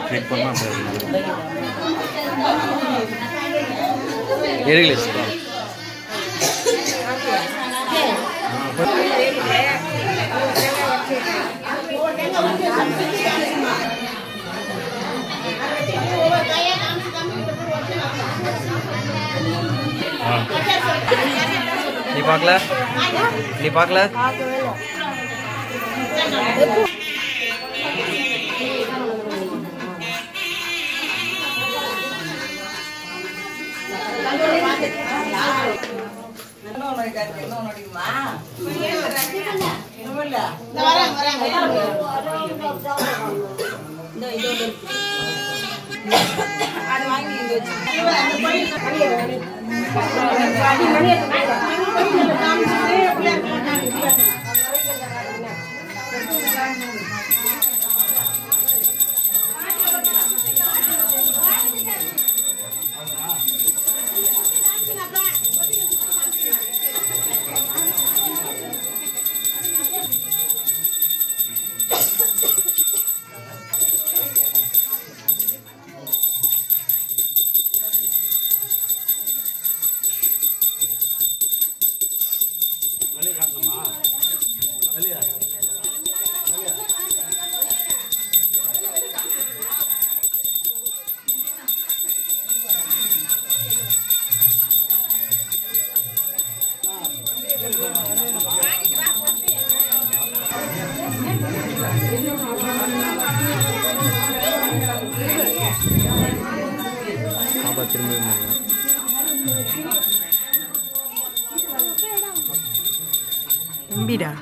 Click பண்ணால் அப்படியே எடுக்கல ஆ நீ பார்க்கல நீ பார்க்கல பாப்பா திரும்பி வந்துடுங்க. தம்பிடா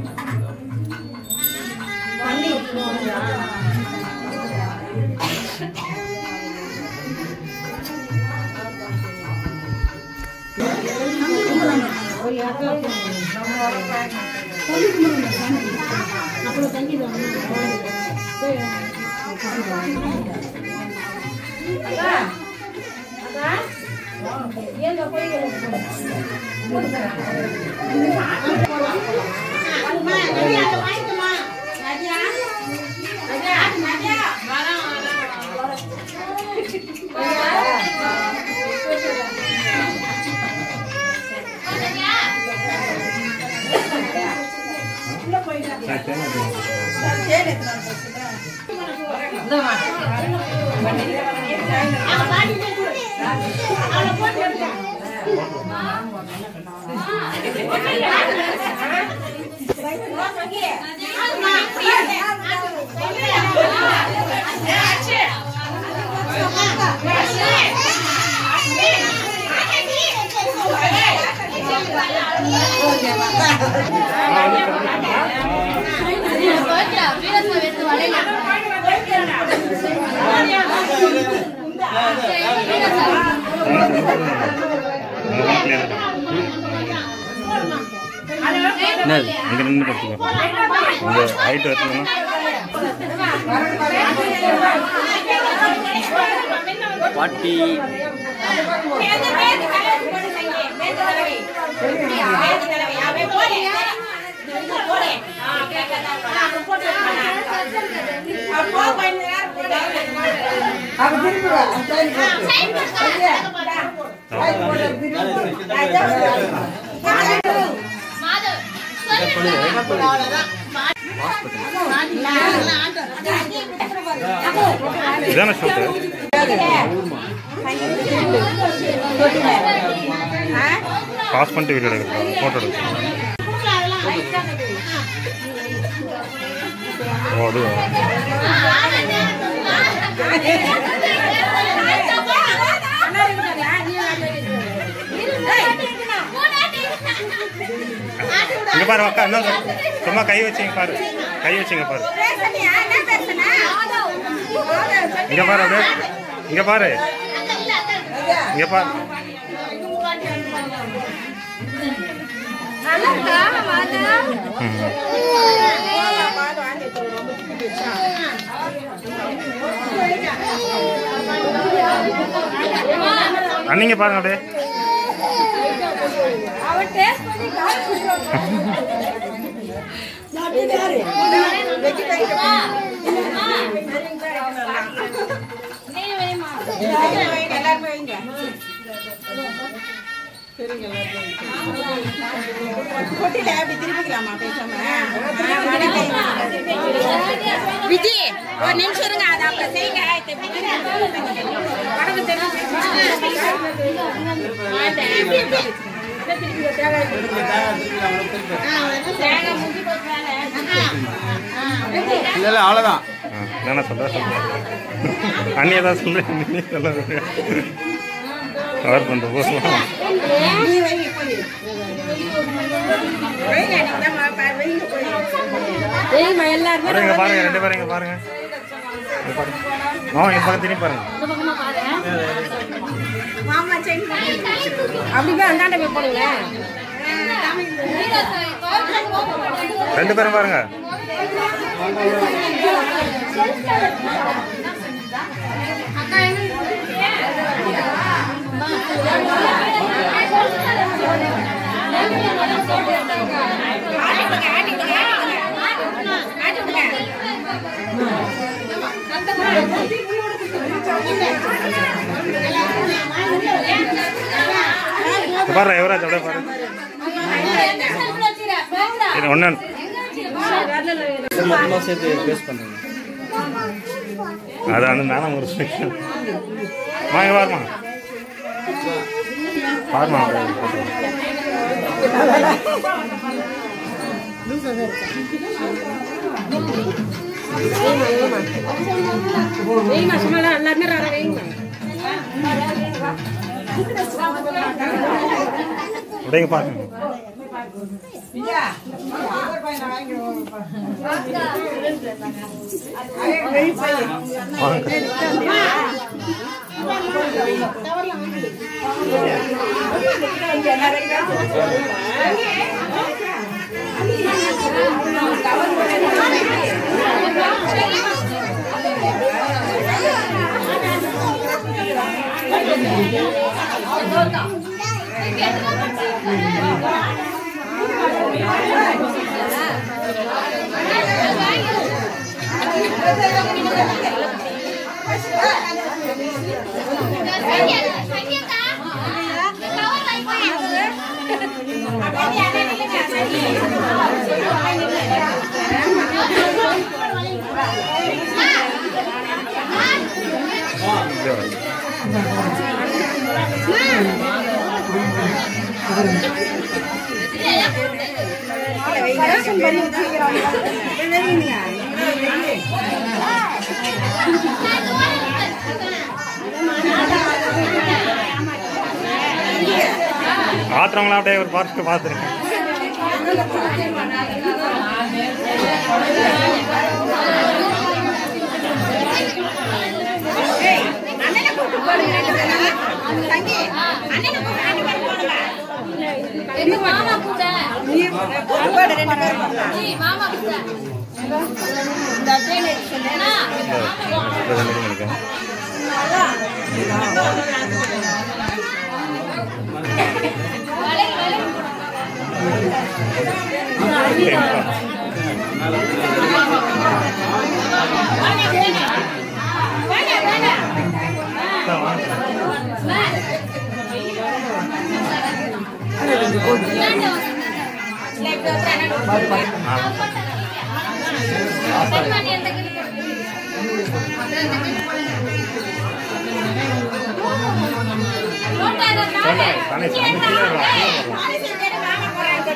என்னது இங்கே நின்று படுத்துக்கோ உங்கள் ஹைட் வரணும்னா பாட்டி இதான ஷூட்டு பாஸ் பண்ணிட்டு வீடியோ எடுக்கிறோம் ஃபோட்டோ எடுக்கிறோம் ஓ அது இங்கே பாரு அக்கா என்ன சும்மா கை வச்சிங்க பாரு கை வச்சிங்க பாரு இங்கே பாரு அப்படியே இங்கே பாரு இங்கே பாரு ம். அண்ணிங்க பாருங்க அப்படியே அவன் விஜி ஒரு நிமிஷம் இருங்க அதை அப்புறம் செய்யுங்க வடக்கு இல்லை இல்லை அவ்வளோதான் ஆ, என்ன சொல்ற சொல்ற அண்ணி ஏதாவது சொல்றேன் நீ சொல்ல கவர் பண்ணுற போதும் பாருங்க பாருங்க ரெண்டு பேரும் இங்க பாருங்க இங்க பாருங்க மாமா இங்க பக்கம் திரும்பி பாருங்க அப்படி போய் அந்தாண்ட போய் போடுங்க ரெண்டு பேரும் பாருங்க இங்க பாரு யுவராஜ் அப்படியே பாரு இது ஒன்று மொத்தமாக சேர்த்து பேஸ்ட் பண்ணுறேங்க அது அந்த மேலே ஒரு செக்ஷன் வாங்க பாருமா பாருமா வெயிமா சும்மா எல்லாருமே ரர வெயிமா அப்படியே பாருங்க வாங்க ஆத்துறவங்களாம் அப்படியே ஒரு பார்த்து பார்த்துருக்கேன் மாமா கூட மாமா கூட இருக்கேன் தானே சாமி கீழே வரலாம்.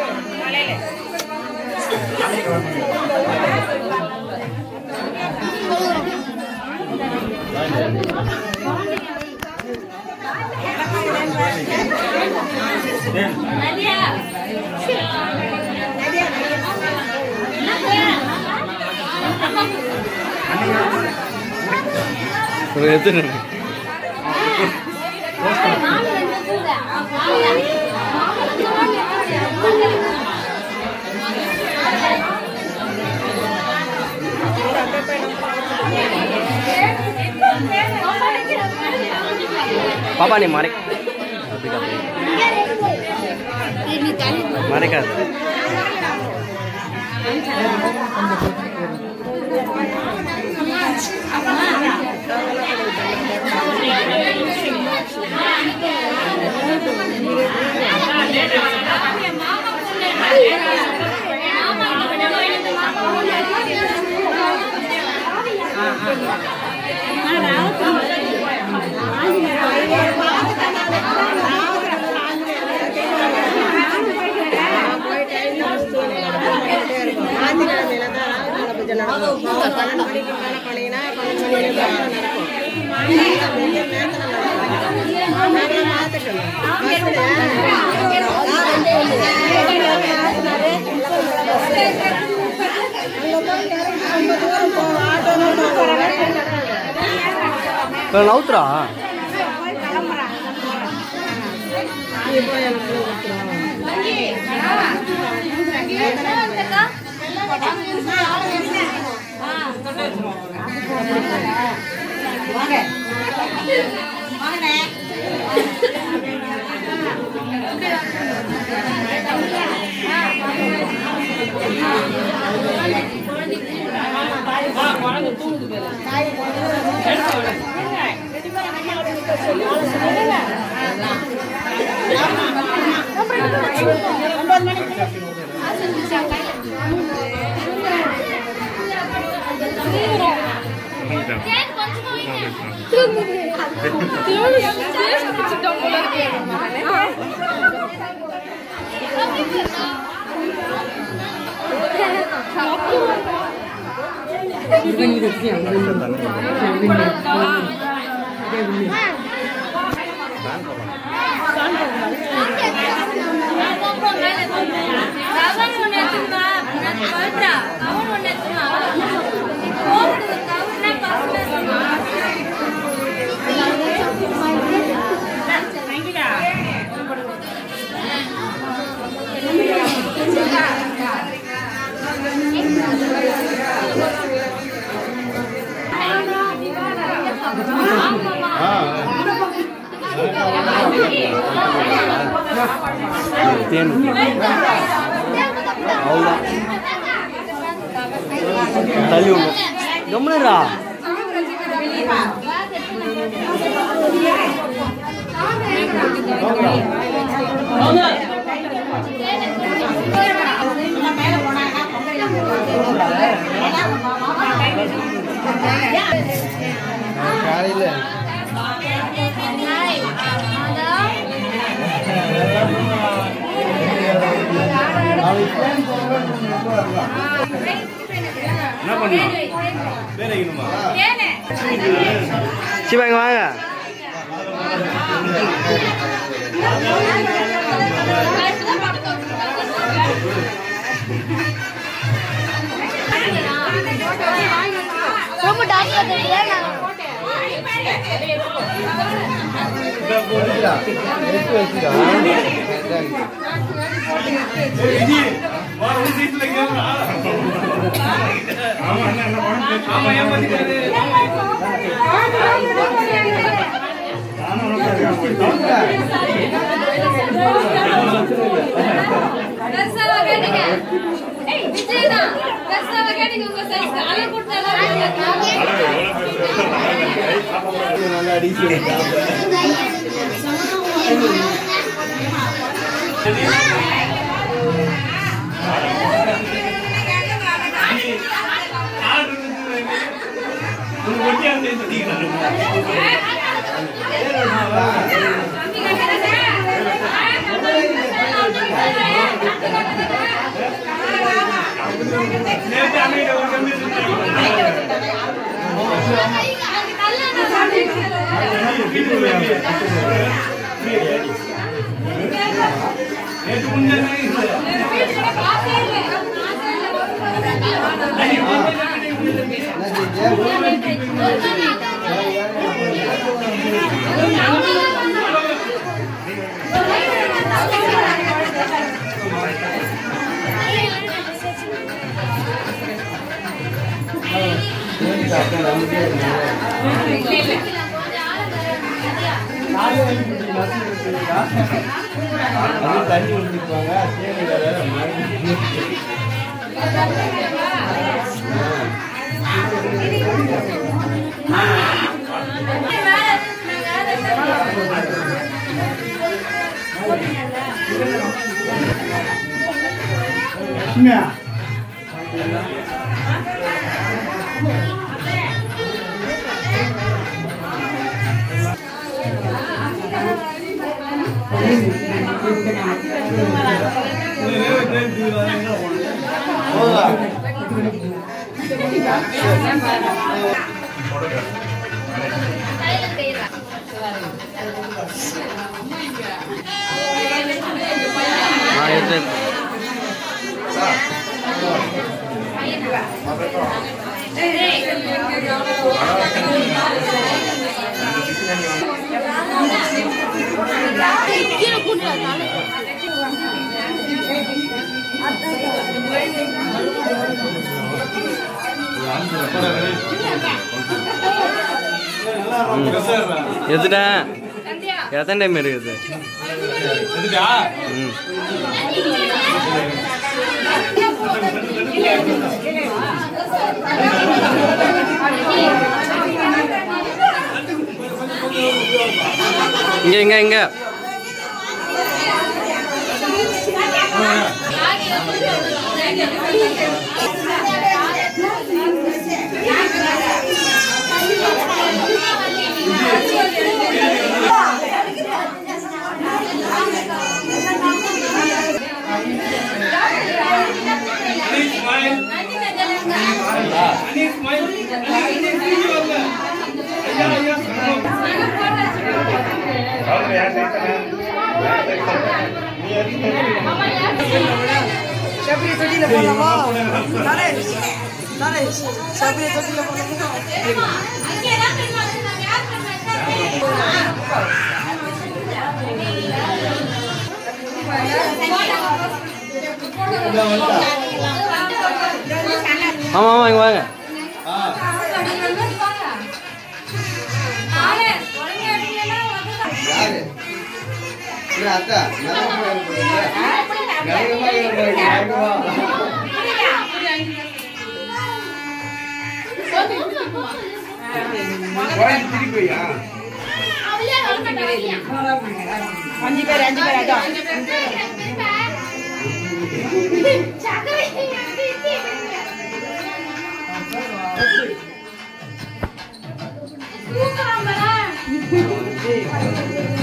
எத்தனை பாப்பா நீ மறை மறைக்காது மாமா நவுத்துறா ஏன் கொஞ்சமா வைங்க. கவர் ஒண்ணு எடுத்துமா பண்றா கவர் ஒண்ணு எடுத்துமா போடுறது கவர்னா பசங்க தேன் அவ்வளோதான் தள்ளி விடணும் கம்முனரா காலையில் என்ன பண்ணணும் சிவா இங்க வாங்க ரொம்ப டாக்டர் தெரியல பெருசாவா கேட்டீங்க விஜய் தான் பெருசாவா கேட்டீங்க உங்க சைஸ் அளவு கொடுத்தாலும் தண்ணி ஊற்றிக்குவாங்க தேனி வேற என்ன ஆ எடுத்து எடுத்துட்டேன் எத்தனை டைம் இருக்குது ம் இங்க இங்க இங்க சபரி தொட்டியில போடலாமா நரேஷ் நரேஷ் சபரி தொட்டியில போடலாமா ஆமா ஆமா இங்க வாங்க யாரு இல்ல அக்கா வேகமா வேகமா திருப்பியா அஞ்சு பேர் அஞ்சு பேர் அதான் சூப்பரா